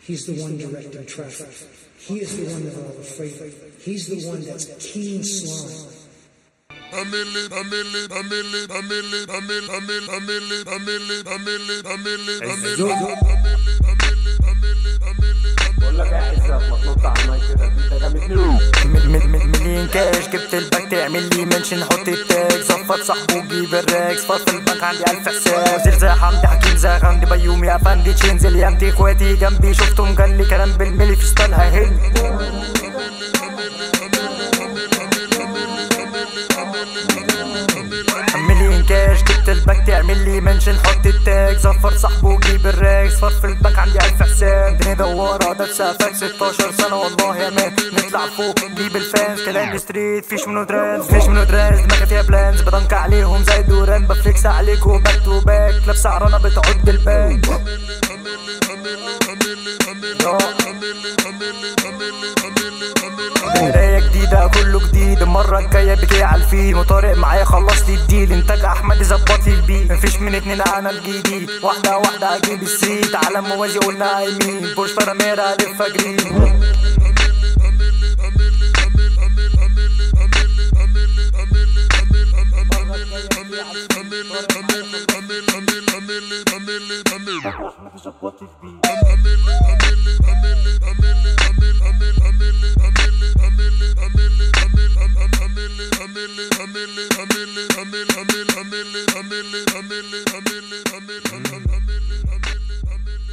He's the one directing traffic. He is the one that are all afraid of. He's the one that's King Slime. بقول لك يا عزت ما تنط على المايك كده انت جامد من من من مليون كاش جبت الباك تعمل لي منشن حط التاج زفت صاحبه جيب الراكس فاض في البنك عندي الف حساب زلزال حمدي حكيم زاغ عندي بيومي افندي تشينزل يامتي اخواتي جنبي شفتهم قال لي كلام بالملي في ستايل هيهل مليون كاش جبت الباك تعمل لي منشن حط التاج زفر صاحبه جيب الراكس فاض في البنك عندي الف حساب دنيا دوارة ده بسقفك 16 سنة والله يا مان نطلع فوق جيب الفانز كلام ستريت فيش منه درانز فيش منه درانز دماغي فيها بلانز بدنك عليهم زي دوران بفليكس عليكم باك تو باك لابسة عرانة بتعد الباك مراية جديدة كله جديد المرة الجاية بكي على الفيل وطارق معايا خلص لي الديل انتاج احمد ظبط لي البيت مفيش من اتنين انا الجديد واحدة واحدة اجيب السيت على موازي قلنا يمين بوش فراميرا الف جرين Hamil,